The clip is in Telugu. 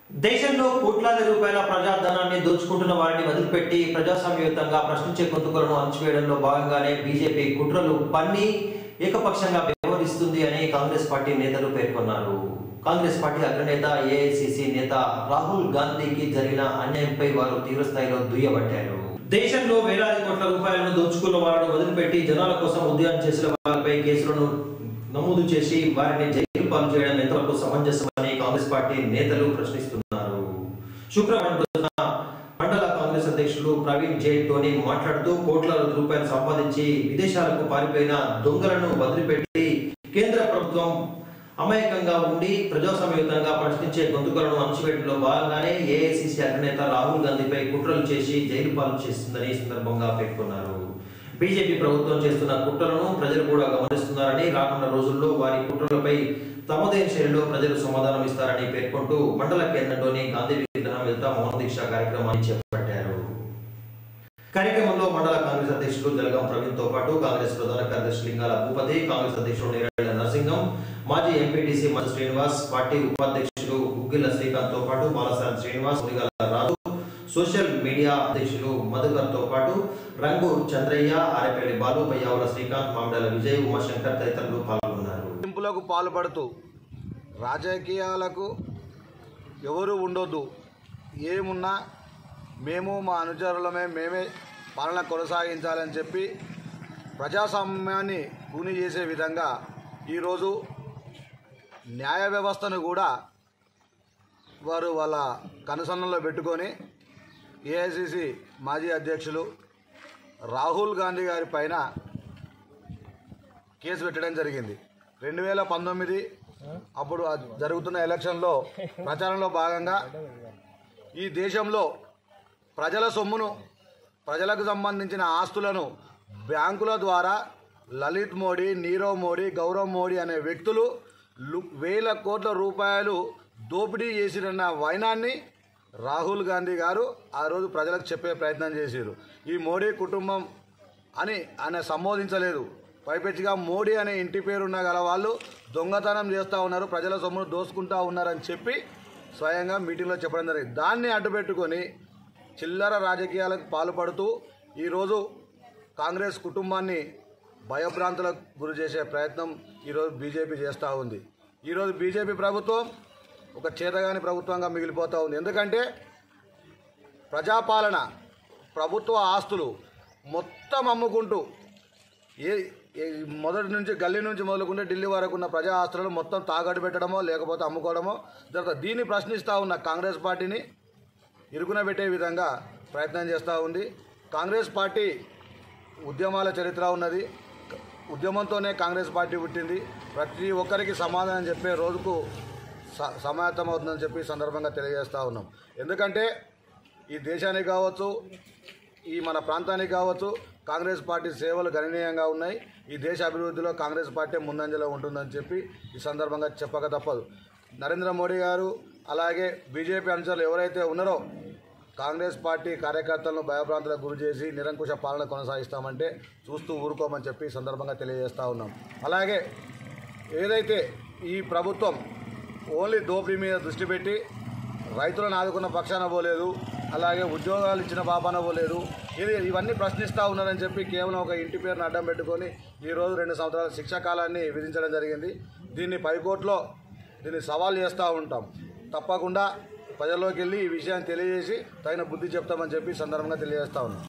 దేశంలో కోట్లాది రూపాయల ప్రజాధనాన్ని దోచుకుంటున్న వారిని వదిలిపెట్టి ప్రజాస్వామ్యయుతంగా ప్రశ్నించే గొంతుకలను అణచివేయడంలో భాగంగానే బీజేపీ కుట్రలు పన్ని ఏకపక్షంగా వ్యవహరిస్తుంది అని కాంగ్రెస్ పార్టీ నేతలు పేర్కొన్నారు కాంగ్రెస్ పార్టీ అగ్రనేత ఏఐసిసి నేత రాహుల్ గాంధీకి జరిగిన అన్యాయంపై వారు తీవ్రస్థాయిలో దుయ్యబట్టారు దేశంలో వేలాది కోట్ల రూపాయలను దోచుకున్న వారిని వదిలిపెట్టి జనాల కోసం ఉద్యమం చేసిన వారిపై కేసులను నమోదు చేసి వారిని జైలు పాలు చేయడం ఎంతవరకు సమంజసమని కాంగ్రెస్ పార్టీ నేతలు ప్రశ్నిస్తున్నారు శుక్రవారం రోజున మండల కాంగ్రెస్ అధ్యక్షులు ప్రవీణ్ జైన్ తోని మాట్లాడుతూ కోట్ల రూపాయలు సంపాదించి విదేశాలకు పారిపోయిన దొంగలను వదిలిపెట్టి కేంద్ర ప్రభుత్వం అమాయకంగా ఉండి ప్రజాస్వామ్యయుతంగా ప్రశ్నించే గొంతుకలను అణచివేయడంలో భాగంగానే ఏఐసిసి అధినేత రాహుల్ గాంధీపై కుట్రలు చేసి జైలు పాలు చేస్తుందని ఈ సందర్భంగా పేర్కొన్నారు బీజేపీ ప్రభుత్వం చేస్తున్న కుట్రలను ప్రజలు కూడా గమనిస్తున్నారని రానున్న రోజుల్లో వారి కుట్రలపై తమదైన శైలిలో ప్రజలు సమాధానం ఇస్తారని పేర్కొంటూ మండల కేంద్రంలోని గాంధీ విగ్రహం ఎదుట మౌన దీక్ష కార్యక్రమాన్ని చేపట్టారు కార్యక్రమంలో మండల కాంగ్రెస్ అధ్యక్షులు జలగం ప్రవీణ్ తో పాటు కాంగ్రెస్ ప్రధాన కార్యదర్శి లింగాల భూపతి కాంగ్రెస్ అధ్యక్షులు నేరేళ్ల నరసింగం మాజీ ఎంపీటీసీ మధు శ్రీనివాస్ పార్టీ ఉపాధ్యక్షులు ఉగ్గిల్ల శ్రీకాంత్ తో పాటు బాలసాని శ్రీనివాస్ మునిగల రాజు సోషల్ మీడియా అధ్యక్షులు మధుకర్ తో పాటు రంగు చంద్రయ్య ఆరేపల్లి బాలు పయ్యావుల శ్రీకాంత్ మామిడాల విజయ్ ఉమాశంకర్ తదితరులు పాల్గొన్నారు గుంపులకు పాల్పడుతూ రాజకీయాలకు ఎవరు ఉండొద్దు ఏమున్నా మేము మా అనుచరులమే మేమే పాలన కొనసాగించాలని చెప్పి ప్రజాస్వామ్యాన్ని కూని చేసే విధంగా ఈరోజు న్యాయ వ్యవస్థను కూడా వారు వాళ్ళ కనుసన్నలో పెట్టుకొని ఏఐసిసి మాజీ అధ్యక్షులు రాహుల్ గాంధీ గారి పైన కేసు పెట్టడం జరిగింది రెండు వేల పంతొమ్మిది అప్పుడు ఆ జరుగుతున్న ఎలక్షన్లో ప్రచారంలో భాగంగా ఈ దేశంలో ప్రజల సొమ్మును ప్రజలకు సంబంధించిన ఆస్తులను బ్యాంకుల ద్వారా లలిత్ మోడీ నీరవ్ మోడీ గౌరవ్ మోడీ అనే వ్యక్తులు లు- వేల కోట్ల రూపాయలు దోపిడీ చేసిరన్న వైనాన్ని రాహుల్ గాంధీ గారు ఆ రోజు ప్రజలకు చెప్పే ప్రయత్నం చేశారు ఈ మోడీ కుటుంబం అని ఆయన సంబోధించలేదు పైపెచ్చిగా మోడీ అనే ఇంటి పేరున్న గల వాళ్ళు దొంగతనం చేస్తూ ఉన్నారు ప్రజల సొమ్మును దోసుకుంటా ఉన్నారని చెప్పి స్వయంగా మీటింగ్లో చెప్పడం జరిగింది దాన్ని అడ్డుపెట్టుకొని చిల్లర రాజకీయాలకు పాల్పడుతూ ఈరోజు కాంగ్రెస్ కుటుంబాన్ని భయభ్రాంతులకు గురి చేసే ప్రయత్నం ఈరోజు బీజేపీ చేస్తూ ఉంది ఈరోజు బీజేపీ ప్రభుత్వం ఒక చేతగాని ప్రభుత్వంగా మిగిలిపోతూ ఉంది ఎందుకంటే ప్రజాపాలన ప్రభుత్వ ఆస్తులు మొత్తం అమ్ముకుంటూ ఏ ఏ మొదటి నుంచి గల్లీ నుంచి మొదలుకుంటే ఢిల్లీ వరకు ఉన్న ప్రజా ఆస్తులను మొత్తం తాకట్టు పెట్టడమో లేకపోతే అమ్ముకోవడమో జరుగుతుంది దీన్ని ప్రశ్నిస్తూ ఉన్న కాంగ్రెస్ పార్టీని ఇరుకున పెట్టే విధంగా ప్రయత్నం చేస్తూ ఉంది కాంగ్రెస్ పార్టీ ఉద్యమాల చరిత్ర ఉన్నది ఉద్యమంతోనే కాంగ్రెస్ పార్టీ పుట్టింది ప్రతి ఒక్కరికి సమాధానం చెప్పే రోజుకు స- సమాయత్తం అవుతుందని చెప్పి ఈ సందర్భంగా తెలియజేస్తూ ఉన్నాం ఎందుకంటే ఈ దేశానికి కావచ్చు ఈ మన ప్రాంతానికి కావచ్చు కాంగ్రెస్ పార్టీ సేవలు గణనీయంగా ఉన్నాయి ఈ దేశ అభివృద్ధిలో కాంగ్రెస్ పార్టీ ముందంజలో ఉంటుందని చెప్పి ఈ సందర్భంగా చెప్పక తప్పదు నరేంద్ర మోడీ గారు అలాగే బీజేపీ అనుచరులు ఎవరైతే ఉన్నారో కాంగ్రెస్ పార్టీ కార్యకర్తలను భయభ్రాంతులకు గురి చేసి నిరంకుశ పాలన కొనసాగిస్తామంటే చూస్తూ ఊరుకోమని చెప్పి ఈ సందర్భంగా తెలియజేస్తూ ఉన్నాం అలాగే ఏదైతే ఈ ప్రభుత్వం ఓన్లీ దోపిడీ మీద దృష్టి పెట్టి రైతులను ఆదుకున్న పక్షాన పోలేదు అలాగే ఉద్యోగాలు ఇచ్చిన పాపాన పోలేదు ఇది ఇవన్నీ ప్రశ్నిస్తూ ఉన్నారని చెప్పి కేవలం ఒక ఇంటి పేరును అడ్డం పెట్టుకొని ఈరోజు రెండు సంవత్సరాల శిక్షా కాలాన్ని విధించడం జరిగింది దీన్ని పైకోర్టులో దీన్ని సవాల్ చేస్తూ ఉంటాం తప్పకుండా ప్రజల్లోకి వెళ్ళి ఈ విషయాన్ని తెలియజేసి తగిన బుద్ధి చెప్తామని చెప్పి ఈ సందర్భంగా తెలియజేస్తా ఉన్నాం